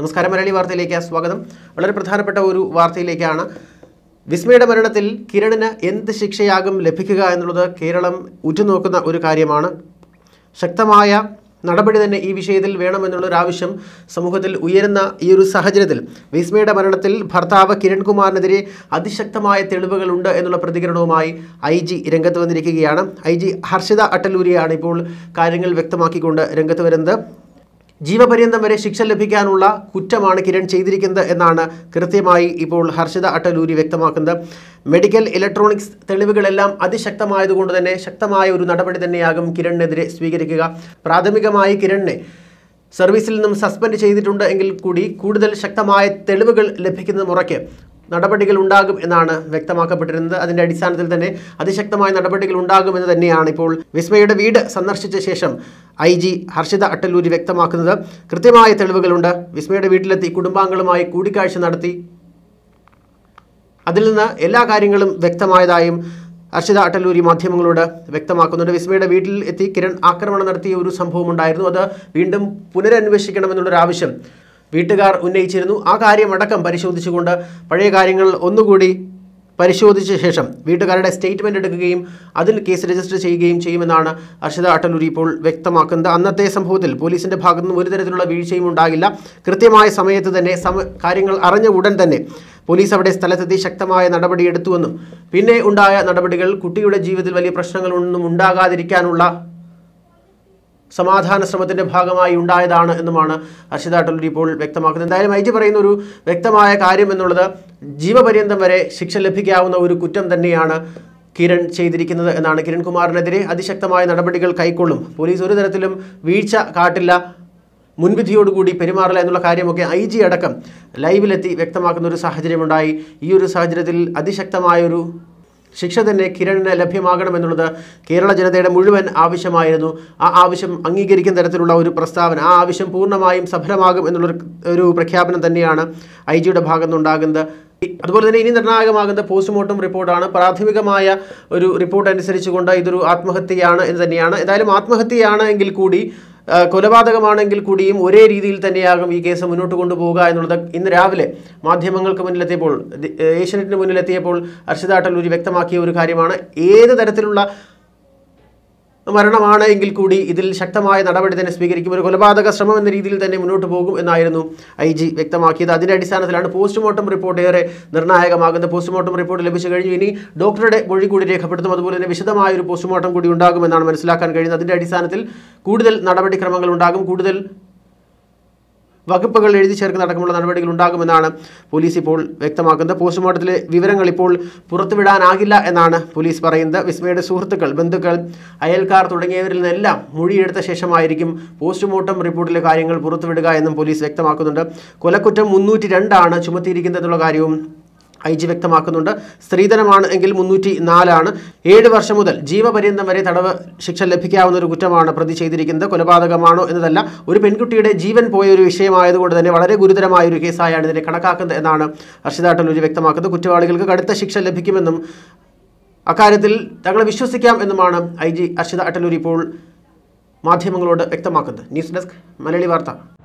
നമസ്കാരം മലയാളി വാർത്തയിലേക്ക് സ്വാഗതം വളരെ പ്രധാനപ്പെട്ട ഒരു വാർത്തയിലേക്കാണ് വിസ്മയുടെ മരണത്തിൽ കിരണിന് എന്ത് ശിക്ഷയാകും ലഭിക്കുക എന്നുള്ളത് കേരളം ഉറ്റുനോക്കുന്ന ഒരു കാര്യമാണ് ശക്തമായ നടപടി തന്നെ ഈ വിഷയത്തിൽ വേണമെന്നുള്ളൊരു ആവശ്യം സമൂഹത്തിൽ ഉയരുന്ന ഈ ഒരു സാഹചര്യത്തിൽ വിസ്മയുടെ മരണത്തിൽ ഭർത്താവ് കിരൺകുമാറിനെതിരെ അതിശക്തമായ തെളിവുകളുണ്ട് എന്നുള്ള പ്രതികരണവുമായി ഐ ജി രംഗത്ത് വന്നിരിക്കുകയാണ് ഐ ജി ഹർഷിത അട്ടലൂരിയാണ് ഇപ്പോൾ കാര്യങ്ങൾ വ്യക്തമാക്കിക്കൊണ്ട് രംഗത്ത് വരുന്നത് ജീവപര്യന്തം വരെ ശിക്ഷ ലഭിക്കാനുള്ള കുറ്റമാണ് കിരൺ ചെയ്തിരിക്കുന്നത് എന്നാണ് കൃത്യമായി ഇപ്പോൾ ഹർഷിത അട്ടലൂരി വ്യക്തമാക്കുന്നത് മെഡിക്കൽ ഇലക്ട്രോണിക്സ് തെളിവുകളെല്ലാം അതിശക്തമായതുകൊണ്ട് തന്നെ ശക്തമായ ഒരു നടപടി തന്നെയാകും കിരണിനെതിരെ സ്വീകരിക്കുക പ്രാഥമികമായി കിരണിനെ സർവീസിൽ നിന്നും സസ്പെൻഡ് ചെയ്തിട്ടുണ്ട് എങ്കിൽ കൂടി കൂടുതൽ ശക്തമായ തെളിവുകൾ ലഭിക്കുന്ന മുറയ്ക്ക് നടപടികൾ ഉണ്ടാകും എന്നാണ് വ്യക്തമാക്കപ്പെട്ടിരുന്നത് അതിന്റെ അടിസ്ഥാനത്തിൽ തന്നെ അതിശക്തമായ നടപടികൾ ഉണ്ടാകുമെന്ന് തന്നെയാണ് ഇപ്പോൾ വിസ്മയുടെ വീട് സന്ദർശിച്ച ശേഷം ഐ ജി ഹർഷിത അട്ടല്ലൂരി വ്യക്തമാക്കുന്നത് കൃത്യമായ തെളിവുകളുണ്ട് വിസ്മയുടെ വീട്ടിലെത്തി കുടുംബാംഗങ്ങളുമായി കൂടിക്കാഴ്ച നടത്തി അതിൽ നിന്ന് എല്ലാ കാര്യങ്ങളും വ്യക്തമായതായും ഹർഷിത അട്ടല്ലൂരി മാധ്യമങ്ങളോട് വ്യക്തമാക്കുന്നുണ്ട് വിസ്മയുടെ വീട്ടിൽ എത്തി കിരൺ ആക്രമണം നടത്തിയ ഒരു സംഭവം ഉണ്ടായിരുന്നു അത് വീണ്ടും പുനരന്വേഷിക്കണമെന്നുള്ളൊരു ആവശ്യം വീട്ടുകാർ ഉന്നയിച്ചിരുന്നു ആ കാര്യമടക്കം പരിശോധിച്ചുകൊണ്ട് പഴയ കാര്യങ്ങൾ ഒന്നുകൂടി പരിശോധിച്ച ശേഷം വീട്ടുകാരുടെ സ്റ്റേറ്റ്മെന്റ് എടുക്കുകയും അതിൽ കേസ് രജിസ്റ്റർ ചെയ്യുകയും ചെയ്യുമെന്നാണ് ഹർഷിത അട്ടലൂരി ഇപ്പോൾ വ്യക്തമാക്കുന്നത് അന്നത്തെ സംഭവത്തിൽ പോലീസിന്റെ ഭാഗത്തു നിന്നും ഒരു തരത്തിലുള്ള വീഴ്ചയും ഉണ്ടാകില്ല കൃത്യമായ സമയത്ത് തന്നെ സമ കാര്യങ്ങൾ അറിഞ്ഞ ഉടൻ തന്നെ പോലീസ് അവിടെ സ്ഥലത്തെത്തി ശക്തമായ നടപടിയെടുത്തുവെന്നും പിന്നെ ഉണ്ടായ നടപടികൾ കുട്ടിയുടെ ജീവിതത്തിൽ വലിയ പ്രശ്നങ്ങളൊന്നും ഉണ്ടാകാതിരിക്കാനുള്ള സമാധാന ശ്രമത്തിന്റെ ഭാഗമായി ഉണ്ടായതാണ് എന്നുമാണ് ഹർഷിത അട്ടലൂരി ഇപ്പോൾ വ്യക്തമാക്കുന്നത് എന്തായാലും ഐ ജി പറയുന്ന ഒരു വ്യക്തമായ കാര്യം എന്നുള്ളത് ജീവപര്യന്തം വരെ ശിക്ഷ ലഭിക്കാവുന്ന ഒരു കുറ്റം തന്നെയാണ് കിരൺ ചെയ്തിരിക്കുന്നത് എന്നാണ് കിരൺ കുമാറിനെതിരെ അതിശക്തമായ നടപടികൾ കൈക്കൊള്ളും പോലീസ് ഒരു തരത്തിലും വീഴ്ച കാട്ടില്ല മുൻവിധിയോടുകൂടി പെരുമാറില്ല എന്നുള്ള കാര്യമൊക്കെ ഐ ജി അടക്കം ലൈവിലെത്തി വ്യക്തമാക്കുന്ന ഒരു സാഹചര്യമുണ്ടായി ഈ ഒരു സാഹചര്യത്തിൽ അതിശക്തമായൊരു ശിക്ഷ തന്നെ കിരണിന് ലഭ്യമാകണമെന്നുള്ളത് കേരള ജനതയുടെ മുഴുവൻ ആവശ്യമായിരുന്നു ആ ആവശ്യം അംഗീകരിക്കുന്ന തരത്തിലുള്ള ഒരു പ്രസ്താവന ആ ആവശ്യം പൂർണ്ണമായും സഫലമാകും എന്നുള്ളൊരു ഒരു പ്രഖ്യാപനം തന്നെയാണ് ഐ ജിയുടെ ഭാഗത്തുനിന്നുണ്ടാകുന്നത് അതുപോലെ തന്നെ ഇനി നിർണായകമാകുന്ന പോസ്റ്റ്മോർട്ടം റിപ്പോർട്ടാണ് പ്രാഥമികമായ ഒരു റിപ്പോർട്ട് അനുസരിച്ചുകൊണ്ട് ഇതൊരു ആത്മഹത്യയാണ് എന്ന് തന്നെയാണ് എന്തായാലും ആത്മഹത്യയാണ് എങ്കിൽ കൂടി ആ, കൊലപാതകമാണെങ്കിൽ കൂടിയും ഒരേ രീതിയിൽ തന്നെയാകും ഈ കേസ് മുന്നോട്ട് കൊണ്ടുപോവുക എന്നുള്ളത് ഇന്ന് രാവിലെ മാധ്യമങ്ങൾക്ക് മുന്നിലെത്തിയപ്പോൾ ദി- ഏഷ്യനെറ്റിന് മുന്നിലെത്തിയപ്പോൾ ഹർഷിത അട്ടലൂരി വ്യക്തമാക്കിയ ഒരു കാര്യമാണ് ഏത് തരത്തിലുള്ള മരണമാണ് എങ്കിൽ കൂടി ഇതിൽ ശക്തമായ നടപടി തന്നെ സ്വീകരിക്കും ഒരു കൊലപാതക ശ്രമം എന്ന രീതിയിൽ തന്നെ മുന്നോട്ട് പോകും എന്നായിരുന്നു ഐ ജി വ്യക്തമാക്കിയത് അതിന്റെ അടിസ്ഥാനത്തിലാണ് പോസ്റ്റ്മോർട്ടം റിപ്പോർട്ട് ഏറെ നിർണായകമാകുന്നത് പോസ്റ്റ്മോർട്ടം റിപ്പോർട്ട് ലഭിച്ചു കഴിഞ്ഞു ഇനി ഡോക്ടറുടെ മൊഴി കൂടി രേഖപ്പെടുത്തും അതുപോലെ തന്നെ വിശദമായ ഒരു പോസ്റ്റ്മോർട്ടം കൂടി ഉണ്ടാകുമെന്നാണ് മനസ്സിലാക്കാൻ കഴിയുന്നത് അതിന്റെ അടിസ്ഥാനത്തിൽ കൂടുതൽ നടപടിക്രമങ്ങൾ ഉണ്ടാകും കൂടുതൽ വകുപ്പുകൾ എഴുതി ചേർക്കുന്ന അടക്കമുള്ള നടപടികൾ ഉണ്ടാകുമെന്നാണ് പോലീസ് ഇപ്പോൾ വ്യക്തമാക്കുന്നത് പോസ്റ്റ്മോർട്ടത്തിലെ വിവരങ്ങൾ ഇപ്പോൾ പുറത്തുവിടാനാകില്ല എന്നാണ് പോലീസ് പറയുന്നത് വിസ്മയുടെ സുഹൃത്തുക്കൾ ബന്ധുക്കൾ അയൽക്കാർ തുടങ്ങിയവരിൽ നിന്നെല്ലാം മൊഴിയെടുത്ത ശേഷമായിരിക്കും പോസ്റ്റ്മോർട്ടം റിപ്പോർട്ടിലെ കാര്യങ്ങൾ പുറത്തുവിടുക എന്നും പോലീസ് വ്യക്തമാക്കുന്നുണ്ട് കൊലക്കുറ്റം മുന്നൂറ്റി രണ്ടാണ് ചുമത്തിയിരിക്കുന്നതെന്നുള്ള കാര്യവും ഐ ജി വ്യക്തമാക്കുന്നുണ്ട് സ്ത്രീധനമാണ് എങ്കിൽ മുന്നൂറ്റി നാലാണ് ഏഴ് വർഷം മുതൽ ജീവപര്യന്തം വരെ തടവ് ശിക്ഷ ലഭിക്കാവുന്ന ഒരു കുറ്റമാണ് പ്രതി ചെയ്തിരിക്കുന്നത് കൊലപാതകമാണോ എന്നതല്ല ഒരു പെൺകുട്ടിയുടെ ജീവൻ പോയ ഒരു വിഷയമായതുകൊണ്ട് തന്നെ വളരെ ഗുരുതരമായ ഒരു കേസായാണ് ഇതിനെ കണക്കാക്കുന്നത് എന്നാണ് ഹർഷിത അട്ടലൂരി വ്യക്തമാക്കുന്നത് കുറ്റവാളികൾക്ക് കടുത്ത ശിക്ഷ ലഭിക്കുമെന്നും അക്കാര്യത്തിൽ തങ്ങളെ വിശ്വസിക്കാം എന്നുമാണ് ഐ ജി ഹർഷിത അട്ടലൂരി ഇപ്പോൾ മാധ്യമങ്ങളോട് വ്യക്തമാക്കുന്നത് ന്യൂസ് ഡെസ്ക് മലയാളി വാർത്ത